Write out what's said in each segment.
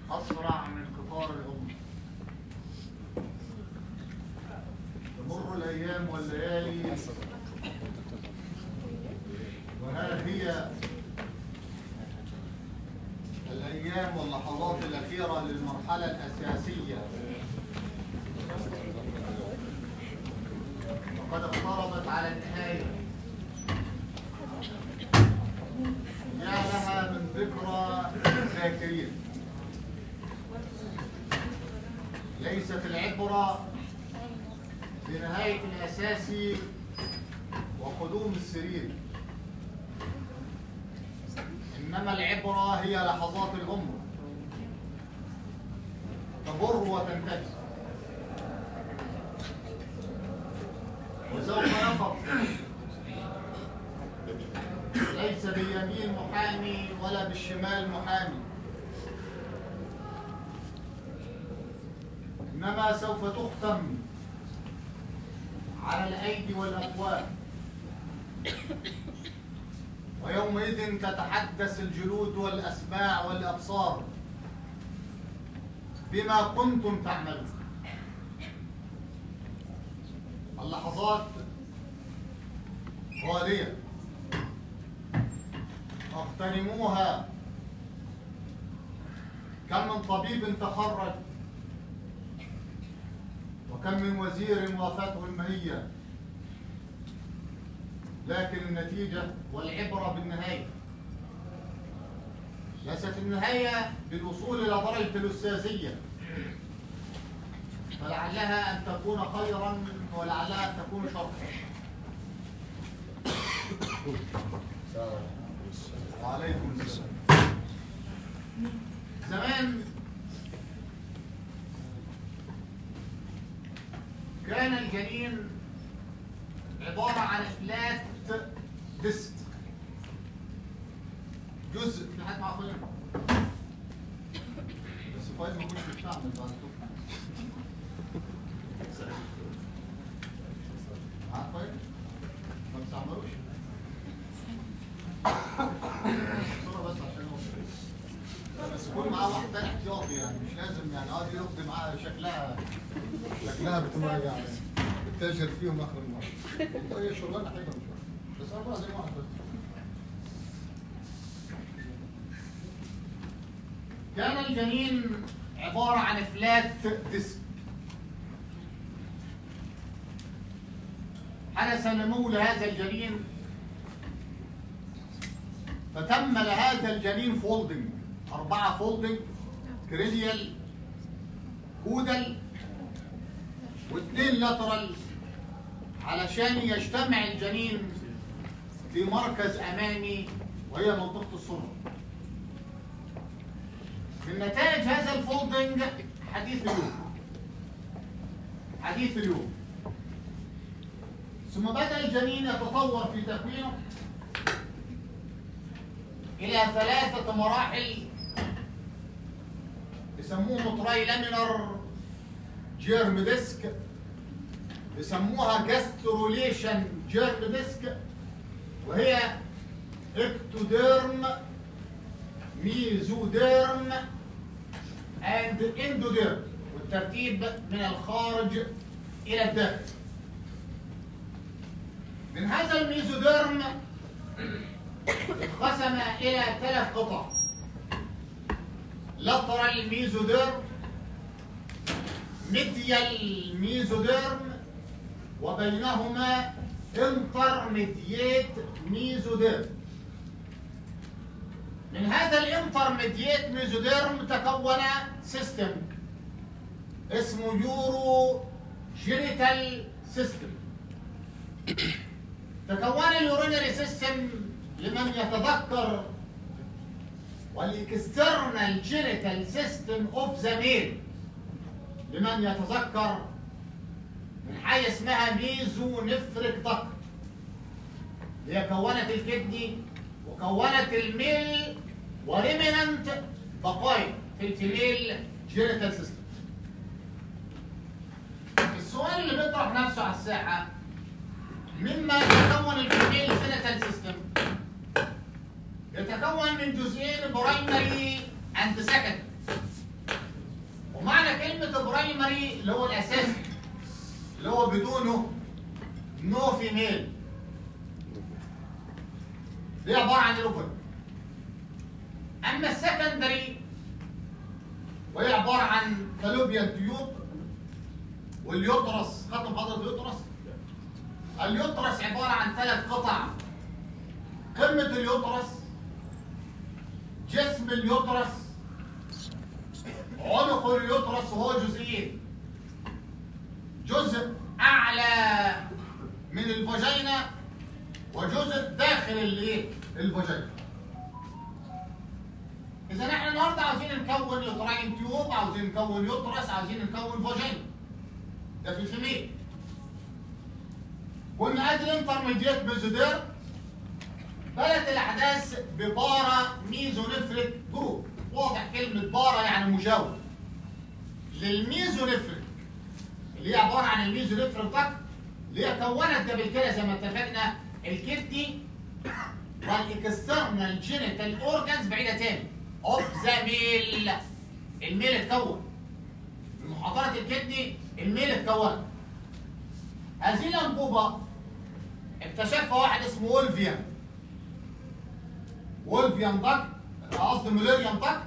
أسرع من قطار الأمة تمر الأيام والليالي وها هي الأيام واللحظات الأخيرة للمرحلة الأساسية وقد اقتربت على النهاية يا لها من ذكرى الذاكرين ليست العبرة بنهاية الأساسي وقدوم السرير إنما العبرة هي لحظات العمر تمر وتنتهي وسوف يقف ليس باليمين محامي ولا بالشمال محامي إنما سوف تختم على الأيدي والأفواه ويومئذ تتحدث الجلود والأسماع والأبصار بما كنتم تعملون اللحظات غالية اغتنموها كم من طبيب تخرج وكم من وزير وافته المنية لكن النتيجة والعبرة بالنهاية ليست النهاية بالوصول إلى درجة الأستاذية فلعلها أن تكون خيرا ولعلها أن تكون شرا وعليكم السلام زمان كان الجنين عبارة عن فلات ديسك جزء في حد معاه فايل بس فايل ما كنتش بتعمل بعد كده معاك فايل؟ ما بتستعملوش؟ صورة بس عشان هو لا، بس يكون معاه واحد تاني احتياطي يعني مش لازم يعني اه دي يفضي معاها شكلها شكلها بتبقى يعني بتتاجر فيهم اخر المره هي شغلانه حلوه مش وحشة. بس انا زي واحد بس كان الجنين عبارة عن فلات ديسك حدث نمو لهذا الجنين فتم لهذا الجنين فولدنج أربعة فولدنج كريديال كودل واثنين لاترال علشان يجتمع الجنين في مركز أمامي وهي منطقة الصلب من نتائج هذا الفولدنج حديث اليوم حديث اليوم ثم بدأ الجنين يتطور في تكوينه إلى ثلاثة مراحل يسموه تراي لامينر جيرم ديسك يسموها جاستروليشن جيرم ديسك وهي اكتوديرم ميزوديرم اند اندوديرم والترتيب من الخارج الى الداخل من هذا الميزوديرم انقسم الى ثلاث قطع لاترال ميزوديرم ميديال ميزوديرم وبينهما انترميديات ميزوديرم من هذا الانترميديات ميزوديرم تكون سيستم اسمه يورو جينيتال سيستم تكون اليورينري سيستم لمن يتذكر والاكسترنال جينيتال سيستم اوف ذا ميل لمن يتذكر من حاجه اسمها ميزو نفرك دكت هي كونت الكدني وكونت الميل وريمننت بقايا في الفيميل جينيتال سيستم السؤال اللي بيطرح نفسه على الساحه مما يتكون الفيميل جينيتال سيستم يتكون من جزئين برايمري اند سكندري كلمة برايمري اللي هو الأساسي اللي هو بدونه نو فيميل دي عبارة عن الأوفر أما السكندري وهي عبارة عن فالوبيان تيوب واليوترس خدتوا محاضرة اليوترس اليوترس عبارة عن ثلاث قطع قمة اليوترس جسم اليوترس عنق اليوترس وهو جزئين جزء أعلى من الفاجينا وجزء داخل الايه؟ الفاجينا إذا احنا النهارده عاوزين نكون يوتراين تيوب عاوزين نكون يوترس عاوزين نكون فاجينا ده في الفيميل قلنا ادي الانترميديت ميزودير بدأت الأحداث ببارا ميزونفريك جروب واضح كلمة بارا يعني مجاور للميزونفريك اللي هي عبارة عن الميزونفريك ضغط اللي هي كونت قبل كده زي ما اتفقنا الكدني والاكسترنال جينيتال اورجانز بعيدة تاني اوف ذا ميل الميل اتكون بمحاضرة الكدني الميل اتكون هذه الأنبوبة اكتشفها واحد اسمه وولفيان وولفيان داك قصدي موليريان داك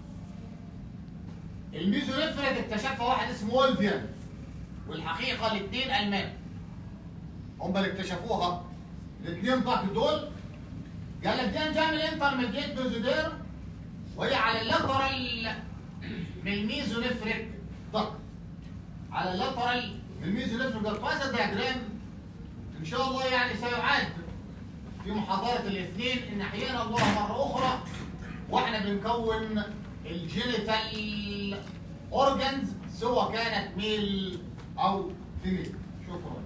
الميزونيفريت اكتشفها واحد اسمه وولفيان والحقيقة الاثنين ألمان هم اللي اكتشفوها الاثنين داك دول قال لك دي هنعمل انترميديت ميزودير وهي على اللاترال من الميزونيفريك داك على اللاترال من الميزونيفريك داك وهذا الدياجرام ان شاء الله يعني سيعاد في محاضرة الاثنين ان احيانا الله مرة اخرى واحنا بنكون الجينيتال اورجانز سواء كانت ميل او فيميل شكرا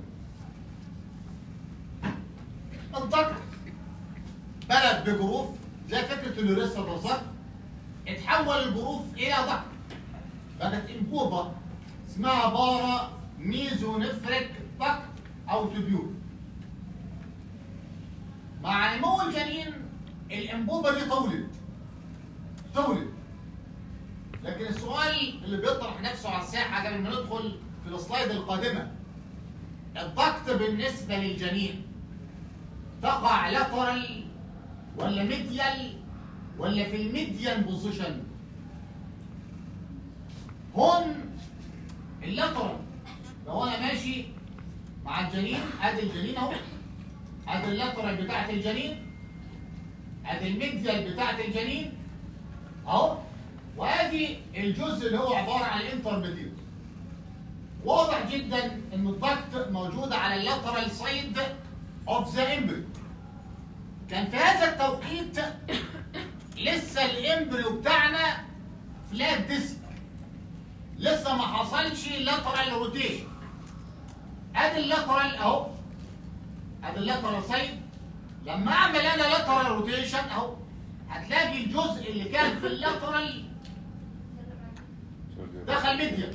الذكر بلد بجروف زي فكرة اليوريسا بالظبط اتحول الجروف الى ذكر بقت انبوبة اسمها بارا ميزونفريك ذكر او تبيول مع نمو الجنين الانبوبه دي طولت طولت لكن السؤال اللي بيطرح نفسه على الساحه قبل ما ندخل في السلايد القادمه الضغط بالنسبه للجنين تقع لاترال ولا ميديال ولا في الميديان بوزيشن هون اللاترال لو انا ماشي مع الجنين ادي الجنين اهو ادي اللاترال بتاعت الجنين ادي الميديال بتاعت الجنين اهو وادي الجزء اللي هو عباره عن الانترميديت واضح جدا ان الضغط موجود على اللاترال سايد اوف ذا امبريو كان في هذا التوقيت لسه الامبريو بتاعنا فلات ديسك لسه ما حصلش لاترال روتيشن ادي اللاترال اهو ادي اللاترال سايد لما اعمل انا لاترال روتيشن اهو هتلاقي الجزء اللي كان في اللاترال دخل ميديا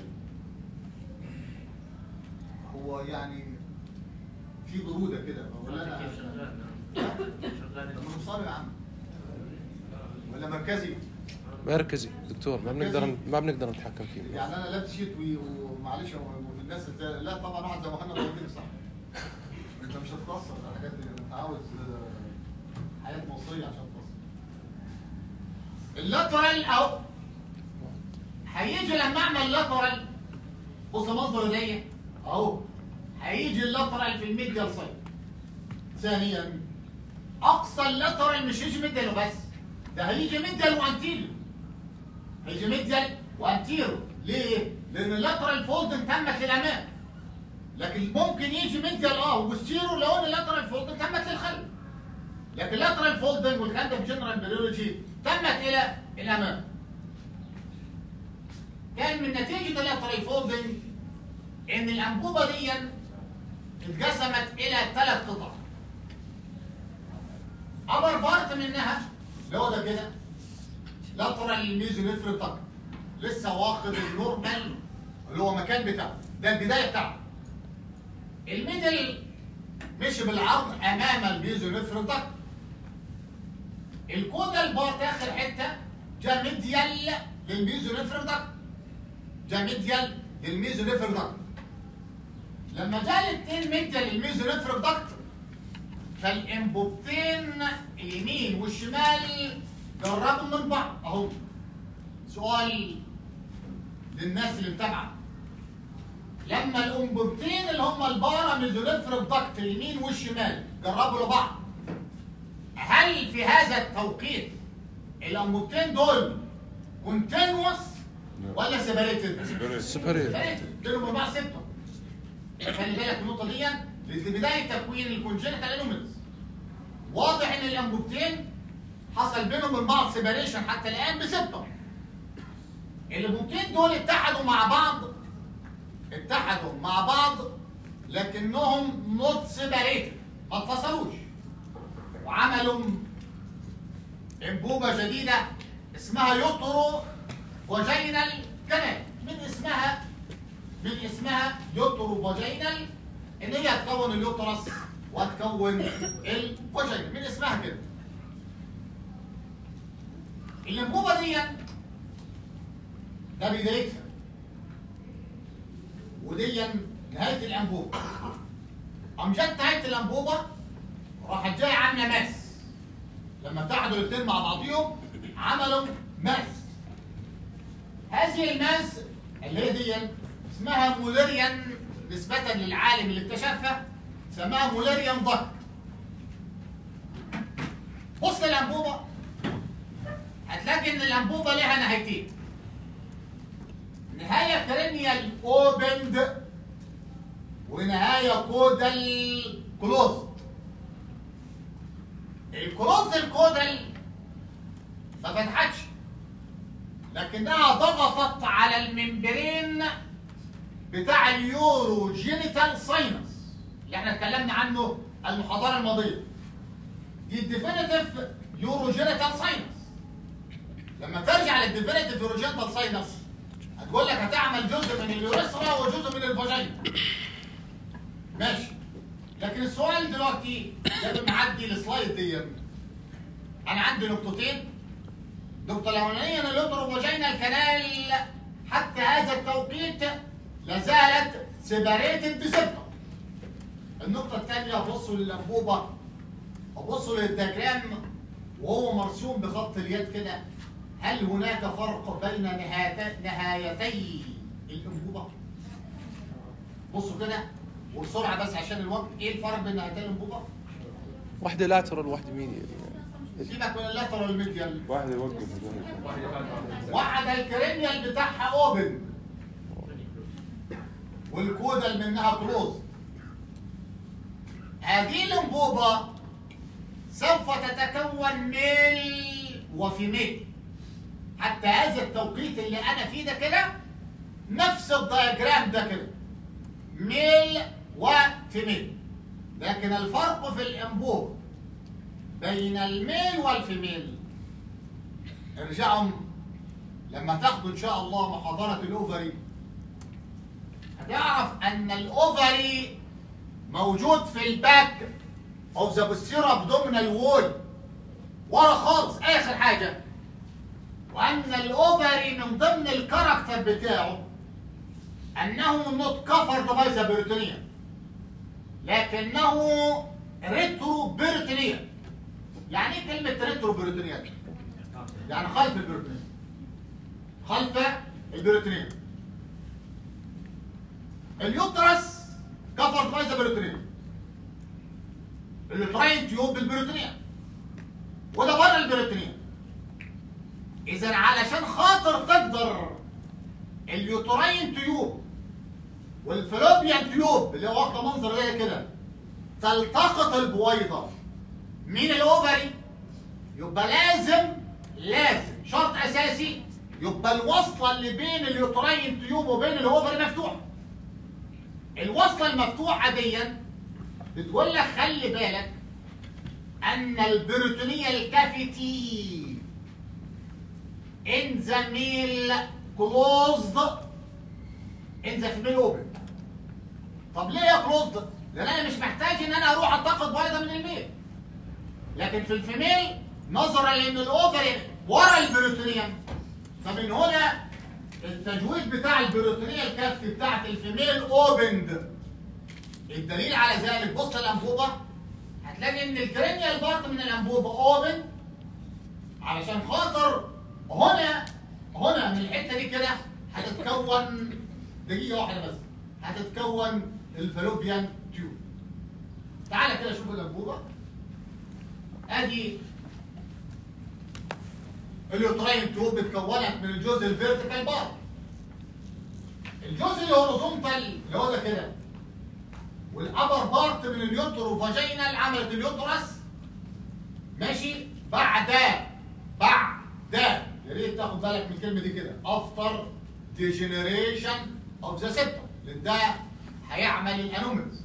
هو يعني في برودة كده مولانا كيف شغال شغال طب ما نوصل يا عم ولا مركزي مركزي دكتور ما بنقدر ما بنقدر نتحكم فيه يعني انا لابس شتوي ومعلش وفي الناس التا- لا طبعا واحد زي مهند هو كده صح انت مش هتتأثر على الحاجات دي انت عاوز آه، حياة مصرية عشان تتأثر اللاترال اهو هيجي لما اعمل لاترال بص منظر ايديا اهو هيجي اللاترال في الميديال سايد ثانيا اقصى اللاترال مش هيجي ميديال وبس ده هيجي ميديال وانتيريو هيجي ميديال وانتيريو ليه؟ لان اللاترال فولد تمت للامام لكن ممكن يجي ميديال اه وستيرو لو ان اللاترال فولد تمت للخلف لكن اللاترال فولدنج والكلام ده في جنرال بيولوجي تمت الى الامام كان من نتيجه اللاترال فولدنج ان الانبوبه دي اتقسمت الى ثلاث قطع ابر بارت منها اللي هو ده كده لاترال ميزونيفريك تاك لسه واخد النورمال اللي هو مكان بتاعه ده البدايه بتاعته الميدل مشي بالعرض امام الميزونيفريك تاك الكودا البارت اخر حته جا ميديال للميزونيفريك تاك جا ميديال للميزونيفر داكت لما جاء الاثنين ميديال للميزونيفر داكت فالانبوبتين اليمين والشمال جربوا من بعض اهو سؤال للناس اللي متابعه لما الانبوبتين اللي هم البارا ميزونيفر داكت اليمين والشمال جربوا لبعض هل في هذا التوقيت الانبوبتين دول كونتينوس ولا سيبريتد؟ سوبرير بينهم وبين بعض سيبتم خلي بالك من النقطه دي لبدايه تكوين الكونجنتال انوميلز واضح ان الانبوبتين حصل بينهم وبين بعض سيبريشن حتى الان بسيبتم الانبوبتين دول اتحدوا مع بعض اتحدوا مع بعض لكنهم نوت سيبريتد ما اتفصلوش وعملوا انبوبه جديده اسمها يوترو فاجينال كانال من اسمها من اسمها يوترو فاجينال ان هي هتكون اليوترس وهتكون الفاجينا من اسمها كده الانبوبه دي ده بدايتها ودي نهايه الانبوبه قام جت نهايه الانبوبه راحت جايه عامله ماس لما اتحدوا الاثنين مع بعضيهم عملوا ماس هذه الماس اللي هي دي اسمها موليريان نسبة للعالم اللي اكتشفها سماها موليريان ضك بص الانبوبة هتلاقي ان الانبوبة لها نهايتين نهاية كرينيال اوبند ونهاية كودال كلوزد الكروز الكودل ما فتحتش لكنها ضغطت على الممبرين بتاع اليورو جينيتال ساينس اللي احنا اتكلمنا عنه المحاضره الماضيه دي الديفينيتيف يورو جينيتال ساينس لما ترجع للديفينيتيف يورو جينيتال ساينس هتقول لك هتعمل جزء من اليوريثرا وجزء من الفاجينا ماشي لكن السؤال دلوقتي لازم نعدي السلايد دي انا عندي نقطتين النقطة الأولانية أن الأوتروفاجينال كانال حتى هذا التوقيت لا زالت سيباريتد بسبتم. النقطة الثانية بصوا للأنبوبة وبصوا للدياجرام وهو مرسوم بخط اليد كده هل هناك فرق بين نهايت- نهايتي الأنبوبة؟ بصوا كده وبسرعة بس عشان الوقت إيه الفرق بين نهايتي الأنبوبة؟ واحدة لاترال واحدة ميديال سيبك من اللاترال ميديال واحد يوقف واحد الكرينيال بتاعها اوبن والكودل منها كلوز هذه الانبوبه سوف تتكون ميل وفيميل حتى هذا التوقيت اللي انا فيه ده كده نفس الدياجرام ده كده ميل وفيميل لكن الفرق في الانبوبه بين الميل والفيميل ارجعوا لما تاخدوا ان شاء الله محاضرة الاوفري هتعرف ان الاوفري موجود في الباك اوف ذا بوستيرو ابدومينال وول ورا خالص اخر حاجة وان الاوفري من ضمن الكاركتر بتاعه انه نوت كفرد باي ذا بيرتونيا لكنه ريترو بيرتونيا يعني ايه كلمة ريترو بيرتونيا دي؟ يعني خلف البروتين خلف البروتين اليوترس كفر باي ذا بروتين اليوتراين تيوب بالبروتين وده بره البروتين اذا علشان خاطر تقدر اليوتراين تيوب والفلوبيان تيوب اللي هو واخده منظر زي كده تلتقط البويضه من الاوفري يبقى لازم لازم شرط اساسي يبقى الوصله اللي بين اليوترين تيوب وبين الاوفري مفتوحه الوصله المفتوحه دي بتقول لك خلي بالك ان البروتونيال كافيتي in the male closed in the female open طب ليه يا closed؟ لان انا مش محتاج ان انا اروح التقط بيضه من الميل لكن في الفيميل نظرا لان الاوفري ورا البروتونيوم فمن هنا التجويد بتاع البروتينيه الكافت بتاعت الفيميل اوبند الدليل على ذلك بص الانبوبه هتلاقي ان الكرينيال بارت من الانبوبه اوبن علشان خاطر هنا هنا من الحته دي كده هتتكون دقيقه واحده بس هتتكون الفالوبيان تيوب تعالى كده شوف الانبوبه ادي اليوتراين تيوب اتكونت من الجزء الفيرتيكال بار الجزء الهوريزونتال اللي هو ده كده والابر بارت من اليوترو فاجينال عملت اليوترس ماشي بعد بعد يا ريت تاخد بالك من الكلمه دي كده افتر ديجنريشن اوف ذا سيبتم لان ده هيعمل الانوميز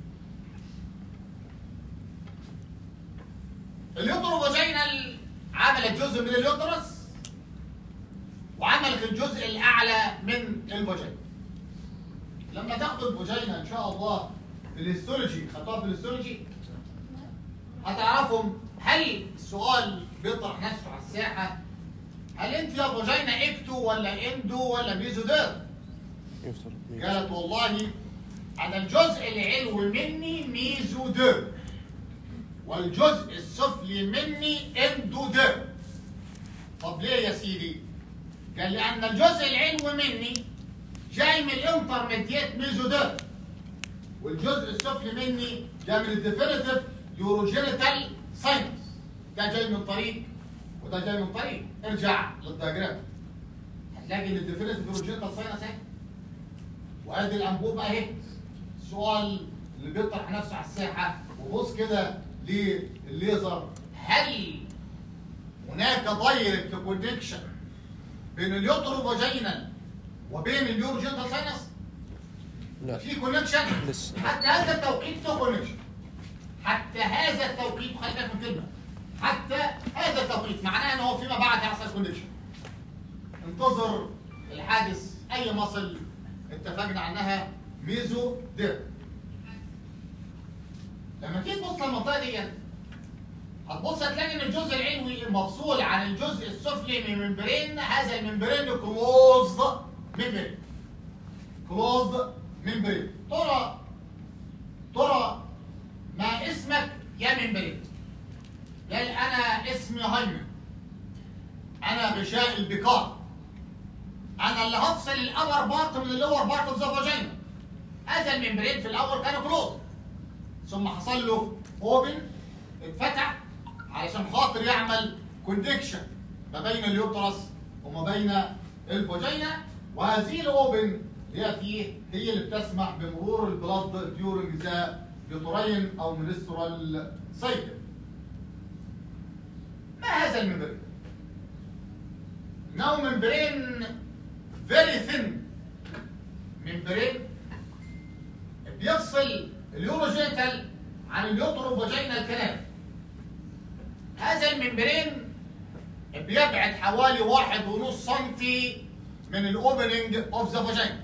اليوترو فاجينال عملت جزء من اليوترس وعملت الجزء الاعلى من الفاجينا لما تاخدوا الفاجينا ان شاء الله في الهيستولوجي خدتوها في الهيستولوجي هتعرفوا هل السؤال بيطرح نفسه على الساحه هل انت يا فاجينا اكتو ولا اندو ولا ميزودير؟ يفترض قالت والله انا الجزء العلوي مني ميزودير والجزء السفلي مني اندودير طب ليه يا سيدي؟ قال لان الجزء العلوي مني جاي من الانترميديت ميزودير والجزء السفلي مني جاي من الديفينيتيف يوروجينيتال ساينس ده جاي من طريق وده جاي من طريق ارجع للدياجرام هتلاقي ان الديفينيتيف يوروجينيتال ساينس اهي وادي الانبوبه اهي السؤال اللي بيطرح نفسه على الساحه وبص كده للليزر هل هناك دايركت كونكشن بين اليوترو فاجينال وبين اليوروجينيتال ساينس؟ لا في كونكشن لسه. حتى هذا التوقيت في كونكشن حتى هذا التوقيت خلي بالك من كلمه حتى هذا التوقيت معناه ان هو فيما بعد هيحصل كونكشن انتظر الحادث اي مصل اتفقنا عنها ميزو دير لما تيجي تبص للمنطقه دي هتبص هتلاقي ان الجزء العلوي مفصول عن الجزء السفلي من ممبرين هذا الممبرين كلوزد ممبرين كلوزد ممبرين ترى ترى ما اسمك يا ممبرين قال انا اسمي هايمن انا غشاء البقار انا اللي هفصل الابر بارت من اللور بارت اوف ذا فاجينا هذا الممبرين في الاول كان كلوز ثم حصل له اوبن اتفتح علشان خاطر يعمل كوندكشن ما بين اليوترس وما بين الفاجينا وهذه الاوبن هي فيه هي اللي بتسمح بمرور البلد ديورنج ذا يوترين او منسترال سايكل ما هذا الممبرين؟ انه ممبرين فيري ثين ممبرين بيفصل اليوروجينيتال عن اليوترو فاجينال كلام هذا الممبرين بيبعد حوالي واحد ونص سنتي من الاوبننج اوف ذا فاجينا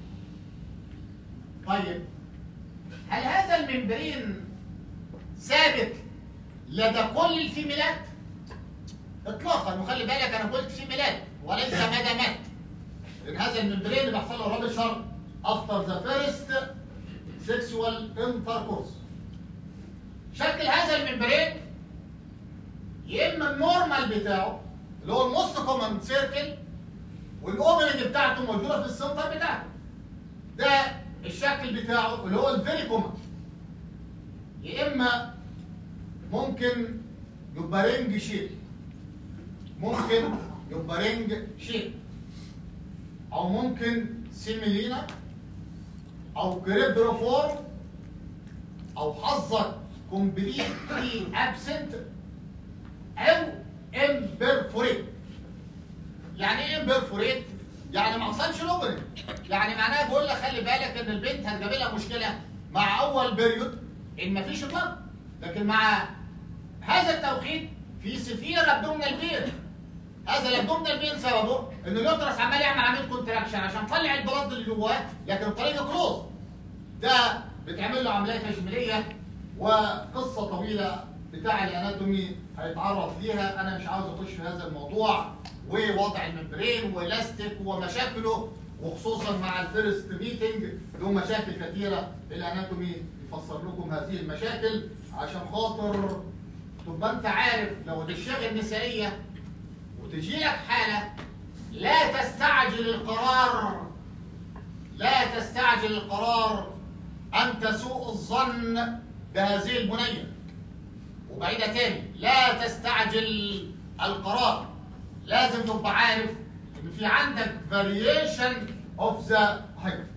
طيب هل هذا الممبرين ثابت لدى كل الفيميلات؟ اطلاقا وخلي بالك انا قلت فيميلات وليس مدامات لان هذا الممبرين اللي بيحصل له رابشر افتر ذا فيرست سيكشوال انتركورس شكل هذا الممبرين يا اما النورمال بتاعه اللي هو الموست كومن سيركل والاوبننج بتاعته موجوده في السنتر بتاعته ده الشكل بتاعه اللي هو الفيري كومن يا اما ممكن يبقى رينج شيب ممكن يبقى رينج شيب او ممكن سيميلينا او كريبروفورم او حظك كومبليتلي ابسنت او امبرفوريت يعني ايه امبرفوريت؟ يعني ما حصلش الاوبننج يعني معناها بقول لك خلي بالك ان البنت هتجيب لها مشكله مع اول بيريود ان مفيش اطلاق لكن مع هذا التوقيت في سفير ابدومينال بين هذا الابدومينال بين سببه ان اليوترس عمال يعمل عمليه كونتراكشن عشان يطلع البلد اللي جواه لكن الطريقه كلوز ده بتعمل له عمليه تجميليه وقصه طويله بتاع الاناتومي هيتعرض ليها انا مش عاوز اخش في هذا الموضوع ووضع الممبرين والاستيك ومشاكله وخصوصا مع الفيرست ميتنج له مشاكل كثيره الاناتومي يفسر لكم هذه المشاكل عشان خاطر تبقى انت عارف لو دي الشغل النسائيه وتجي لك حاله لا تستعجل القرار لا تستعجل القرار أن تسوء الظن بهذه البنية وبعيدة تاني لا تستعجل القرار لازم تبقى عارف إن في عندك variation of the height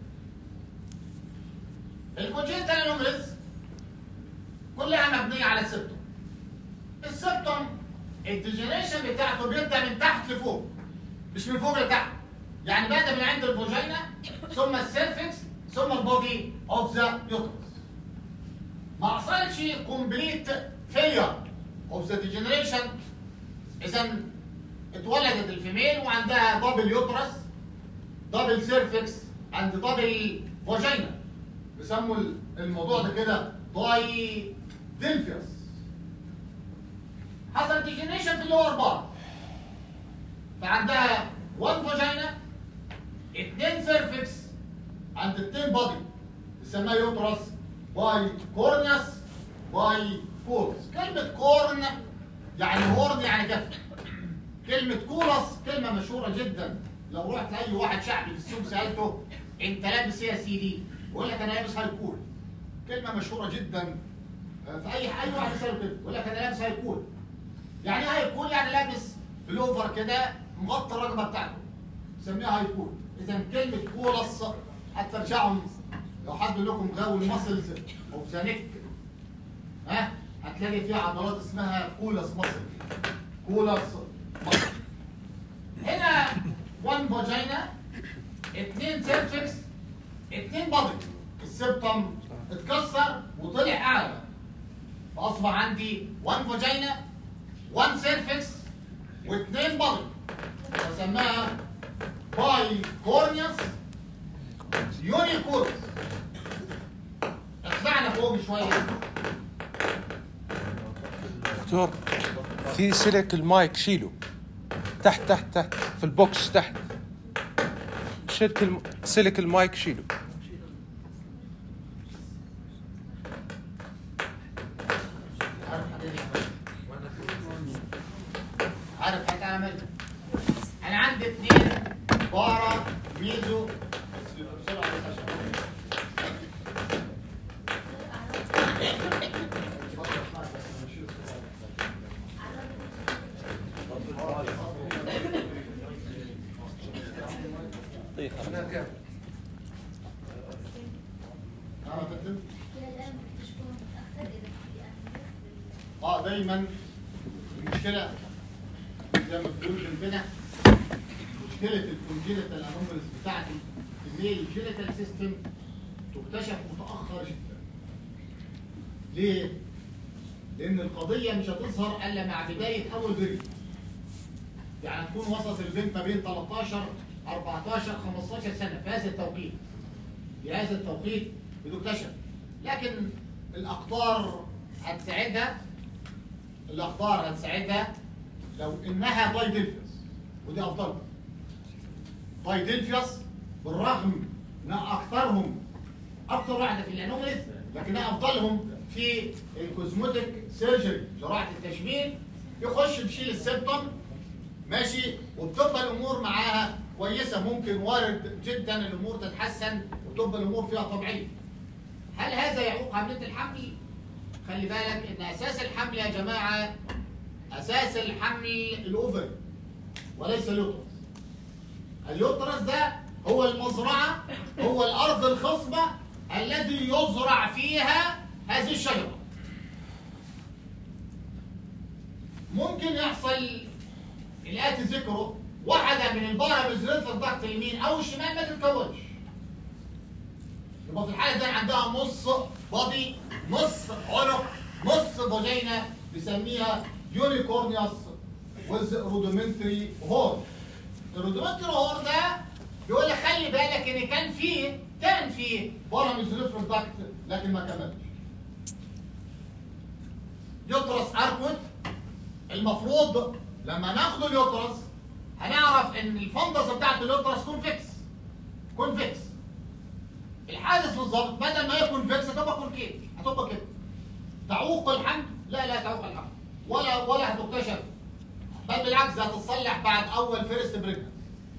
الكونجنتال انوميز كلها مبنية على السبتوم السبتوم الديجنريشن بتاعته بيبدأ من تحت لفوق مش من فوق لتحت يعني بدأ من عند الفوجينا ثم السيرفكس ثم البودي اوف ذا يوترس ما حصلش كومبليت فيلير اوف ذا ديجنريشن اذا اتولدت الفيميل وعندها دبل يوترس دبل سيرفكس عند دبل فوجينا بيسموا الموضوع ده كده داي ديلفيوس حصل ديجنريشن في اللور بار فعندها 1 فاجينا اثنين سيرفكس عند اثنين بادي بيسموها يوترس باي كورنيوس باي كورس كلمة كورن يعني هورن يعني كف كلمة كورس كلمة مشهورة جدا لو رحت لأي واحد شعبي في السوق سألته أنت لابس إيه يا سيدي؟ يقول لك أنا لابس هاي كول كلمة مشهورة جدا آه، في أي أي واحد يسأله كده يقول لك أنا لابس هاي كول يعني إيه هاي كول يعني لابس بلوفر كده مغطي الرقبة بتاعته سميها هاي كول اذا كلمه كولس حتى ارجعوا لو حد لكم غاوي المسلز او سانيك ها هتلاقي فيها عضلات اسمها كولس مسل كولس مسل هنا 1 فاجينا اثنين سيرفكس اثنين بادي السبتم اتكسر وطلع اعلى فاصبح عندي 1 فاجينا 1 سيرفكس واثنين بادي فسماها باي كورنيوس يونيكورس اطلعنا فوق شويه دكتور في سلك المايك شيله تحت تحت تحت في البوكس تحت شلك الم... سلك المايك شيله عارف حضرتك عارف هتعمل انا عندي اثنين بارا ميزو بسرعه بس عشان اه فندم اه دايما المشكله زي ما بتقول جنبنا مشكله الكونجينيتال انوماليز بتاعت الميل جينيتال سيستم تكتشف متاخر جدا. ليه؟ لان القضيه مش هتظهر الا مع بدايه اول بريد. يعني تكون وسط البنت ما بين 13 14 15 سنه في هذا التوقيت. في هذا التوقيت بتكتشف. لكن الاقطار هتساعدها الاخبار هتساعدها لو انها دايدلفيوس ودي افضلهم دايدلفيوس بالرغم ان اكثرهم اكثر واحده في الانوماليز لكنها افضلهم في الكوزموتيك سيرجري جراحه التشميل يخش بشيل السبتم ماشي وبتبقى الامور معاها كويسه ممكن وارد جدا الامور تتحسن وتبقى الامور فيها طبيعيه هل هذا يعوق عمليه الحمل خلي بالك ان اساس الحمل يا جماعه اساس الحمل الاوفري وليس اليوترس اليوترس ده هو المزرعه هو الارض الخصبه الذي يزرع فيها هذه الشجره ممكن يحصل الاتي ذكره واحده من الباراميزريت الضغط اليمين او الشمال ما تتكونش يبقى في الحاله دي عندها نص بادي نص عنق نص فاجينا بيسميها يونيكورنيوس ويز رودومنتري هورن الرودومنتري هورن ده بيقول لك خلي بالك ان كان فيه كان فيه باراميزريت الضغط لكن ما كملش يوترس اركود المفروض لما ناخد اليوترس هنعرف ان الفندس بتاعت اليوترس كونفكس كونفكس الحادث بالظبط بدل ما هي كونفكس هتبقى كونكيف هتبقى كده تعوق الحمل لا لا تعوق الحمل ولا ولا هتكتشف بل بالعكس هتتصلح بعد اول فيرست بريجننت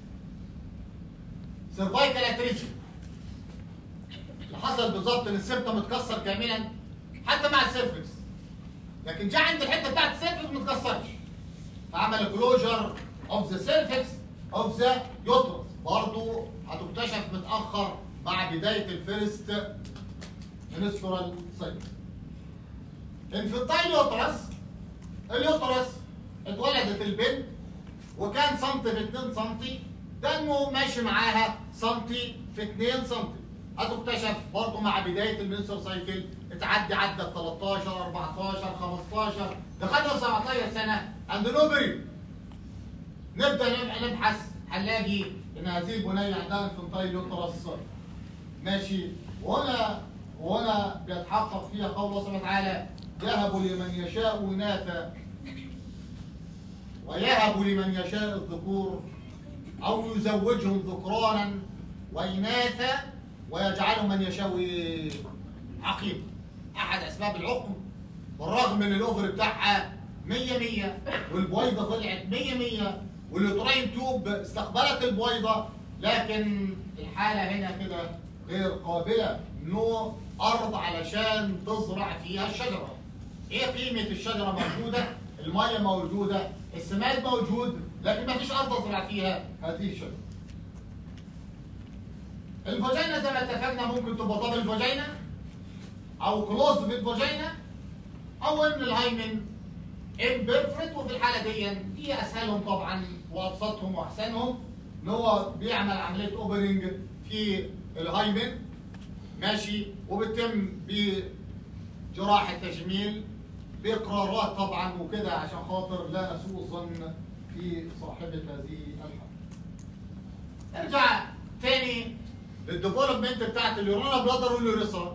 سيرفايكال اتريشن اللي حصل بالظبط ان السيرتا متكسر كاملا حتى مع السيرفكس لكن جه عند الحته بتاعت السيرفكس ما اتكسرش فعمل كلوجر اوف ذا سيرفكس اوف ذا يوترس برضه هتكتشف متاخر مع بدايه الفيرست منسترال سايكل انفصال يوترس اليوترس اتولدت البنت وكان سنتي في 2 سنتي دمه ماشي معاها سنتي في 2 سنتي هتكتشف برضه مع بدايه المنستر سايكل اتعدي عدى 13 14 15 دخلنا في 17 سنه عند نوبري نبدا نبقى نبحث هنلاقي ان هذه البنيه عندها انفنتايل يوترس ماشي وهنا وهنا بيتحقق فيها قول الله سبحانه وتعالى يهب لمن يشاء اناثا ويهب لمن يشاء الذكور او يزوجهم ذكرانا واناثا ويجعل من يشاء إيه؟ عقيم احد اسباب العقم بالرغم من الاوفر بتاعها 100 100 والبويضه طلعت 100 100 واليوتراين توب استقبلت البويضه لكن الحاله هنا كده غير قابله نو ارض علشان تزرع فيها الشجره ايه قيمه الشجره موجوده الميه موجوده السماد موجود لكن ما فيش ارض ازرع فيها هذه الشجره الفاجينا زي ما اتفقنا ممكن تبقى دبل فاجينا او كلوز بالفاجينا او ان الهايمن امبرفرت وفي الحاله دي هي اسهلهم طبعا وابسطهم واحسنهم ان هو بيعمل عمليه اوبننج في الهايمن ماشي وبتم بجراحه تجميل باقرارات طبعا وكده عشان خاطر لا نسوء الظن في صاحبه هذه الحاله. ارجع تاني للديفلوبمنت بتاعت اليورانا بلادر واليوريثرا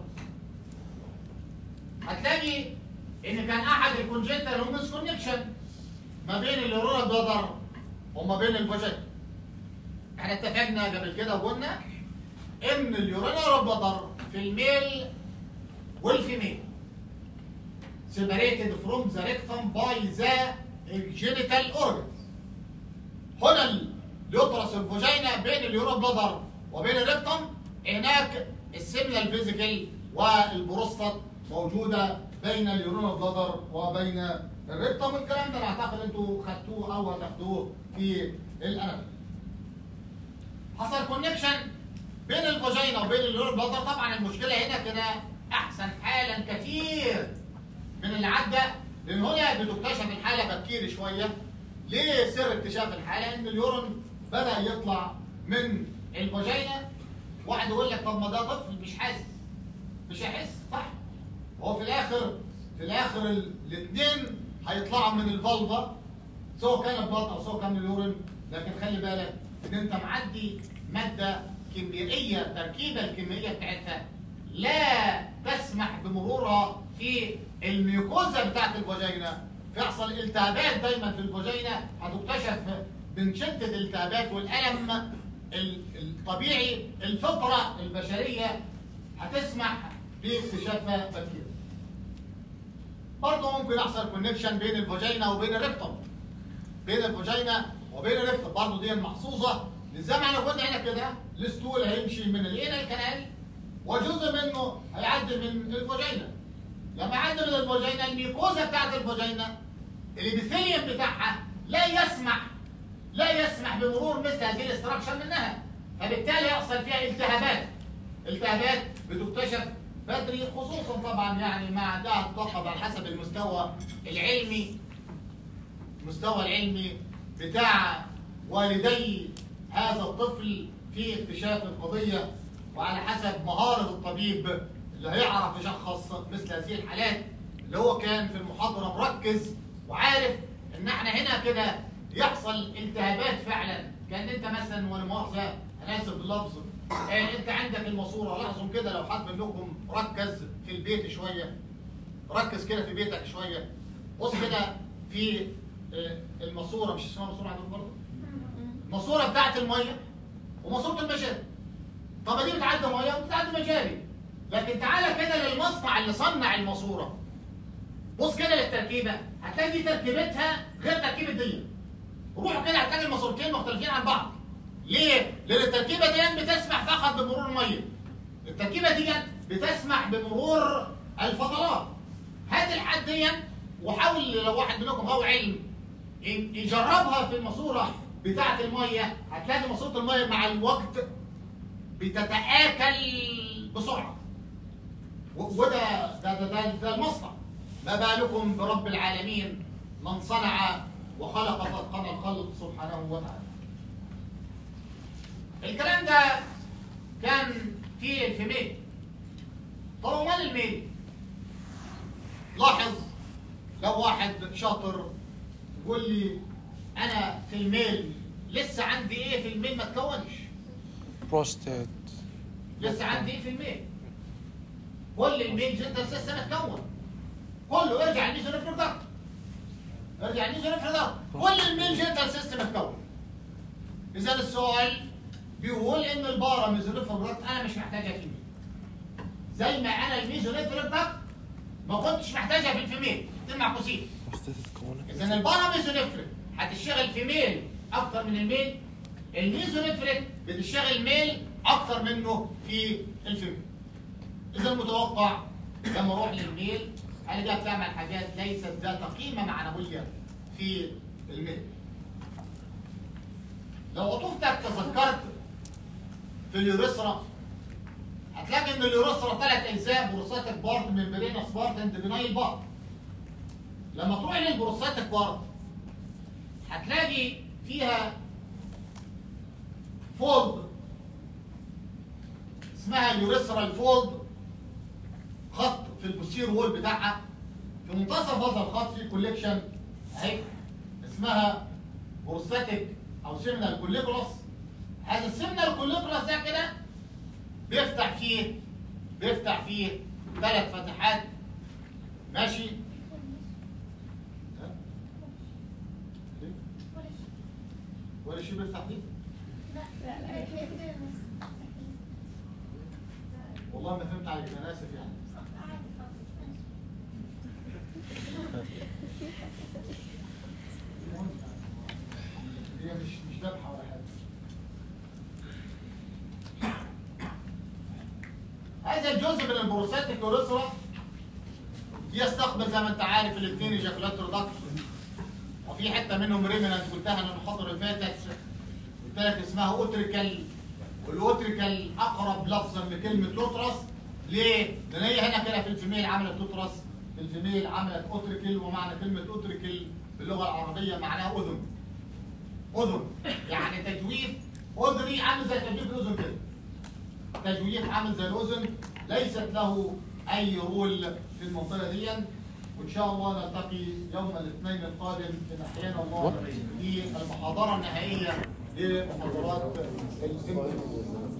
هتلاقي ان كان احد الكونجنتال هومس كونكشن ما بين اليورانا بلادر وما بين الفاجينا احنا اتفقنا قبل كده وقلنا ان اليورانا بلادر في الميل والفيميل separated from the rectum by the genital organs هنا اليوترس الفاجينا بين اليورا بلادر وبين الريكتم هناك السيمنال فيزيكال والبروستات موجوده بين اليورينا بلادر وبين الريكتم الكلام ده انا اعتقد انتوا خدتوه او هتاخدوه في الاناتومي حصل كونكشن بين الفاجينا وبين اليورينا بلادر طبعا المشكله هنا كده احسن حالا كتير من اللي عدى لان هنا بتكتشف الحاله بكير شويه ليه سر اكتشاف الحاله ان اليورين بدا يطلع من الفاجينا واحد يقول لك طب ما ده طفل مش حاسس مش هيحس صح هو في الاخر في الاخر الاثنين هيطلعوا من الفالفا سواء كان البلط او سواء كان اليورين لكن خلي بالك ان انت معدي ماده كيميائيه التركيبه الكيميائيه بتاعتها لا تسمح بمرورها في الميوكوزا بتاعت الفاجينا فيحصل التهابات دايما في الفاجينا هتكتشف من شده الالتهابات والالم الطبيعي الفطره البشريه هتسمح باكتشافها بكتيريا. برضه ممكن يحصل كونكشن بين الفاجينا وبين الريكتوم. بين الفاجينا وبين الريكتوم برضه دي محظوظه زي ما احنا قلنا هنا كده الستول هيمشي من الانال كانال وجزء منه هيعدي من الفاجينا. لما يعدي من الفاجينا الميكوزا بتاعت الفاجينا الابيثيليوم بتاعها لا يسمح لا يسمح بمرور مثل هذه الاستراكشر منها فبالتالي يحصل فيها التهابات التهابات بتكتشف بدري خصوصا طبعا يعني مع ده تتوقف على حسب المستوى العلمي المستوى العلمي بتاع والدي هذا الطفل في اكتشاف القضيه وعلى حسب مهاره الطبيب اللي هيعرف يشخص مثل هذه الحالات اللي هو كان في المحاضره مركز وعارف ان احنا هنا كده يحصل التهابات فعلا كان انت مثلا ولا مؤاخذه انا اسف باللفظ آه انت عندك الماسوره لاحظوا كده لو حد منكم ركز في البيت شويه ركز كده في بيتك شويه بص كده في آه، الماسوره مش اسمها ماسوره عندكم برضه الماسوره بتاعت الميه وماسوره المجاري طب دي بتعدي ميه وبتعدي مجاري لكن تعالى كده للمصنع اللي صنع الماسوره بص كده للتركيبه هتلاقي دي تركيبتها غير تركيبه دي روحوا كده هتلاقي الماسورتين مختلفين عن بعض ليه؟ لان التركيبه دي بتسمح فقط بمرور الميه التركيبه دي بتسمح بمرور الفضلات هات الحد دي وحاول لو واحد منكم هو علم ي- يجربها في الماسوره بتاعه الميه هتلاقي ماسوره الميه مع الوقت بتتآكل بسرعه و- وده ده ده, ده, ده المصنع ما بالكم برب العالمين من صنع وخلق فاتقن الخلق سبحانه وتعالى الكلام ده كان في في ميل طب ومال الميل لاحظ لو واحد شاطر يقول لي انا في الميل لسه عندي ايه في الميل ما تكونش بروستات لسه عندي ايه في الميل كل الميل جنتال سيستم اتكون كله ارجع الميزونيفر ده ارجع الميزونيفر ده كل الميل جنتال سيستم اتكون اذا السؤال بيقول ان البارا ميزونيفر ده انا مش محتاجها في الميل زي ما انا الميزونيفر ده ما كنتش محتاجها في الفيميل دي معكوسين بروستات تكون اذا البارا ميزونيفريك هتشتغل في ميل اكتر من الميل الميزونيفريك بتشتغل ميل اكتر منه في الفيميل اذا المتوقع لما اروح للميل الاقيها بتعمل حاجات ليست ذات قيمه معنويه في الميل لو عطوفتك تذكرت في اليوريثرا هتلاقي ان اليوريثرا ثلاث اجزاء بروستاتيك بارت ممبرينس بارت اند بينايل بارت لما تروح للبروستاتيك بارت هتلاقي فيها فولد اسمها اليوريثرال فولد خط في البوستير وول بتاعها في منتصف هذا الخط في كوليكشن اهي اسمها بروستاتيك او سيمنال كوليكولاس هذا السيمنال كوليكولاس ده كده بيفتح فيه بيفتح فيه ثلاث فتحات ماشي ها؟ ليه؟ ولا شيء بيفتح فيه والله ما فهمت عليك انا اسف يعني هي مش مش ذبحه ولا حاجه هذا الجزء من البروستاتيك يوريثرا يستقبل زي ما انت عارف الاثنين ايجاكولاتور داكت وفي حته منهم ريمنانت قلتها انا المحاضره اللي فاتت قلت لك اسمها اوتريكال والاوتريكال اقرب لفظا لكلمه لوترس ليه؟ لان هي هنا كده في الفيميل عملت لوترس في الفيميل عملت اوتريكل ومعنى كلمه اوتريكل باللغه العربيه معناها اذن اذن يعني تجويف اذني عامل زي تجويف الاذن كده تجويف عامل زي الاذن ليست له اي رول في المنطقه دي وان شاء الله نلتقي يوم الاثنين القادم ان احيانا الله في المحاضره النهائيه لمحاضرات السنتين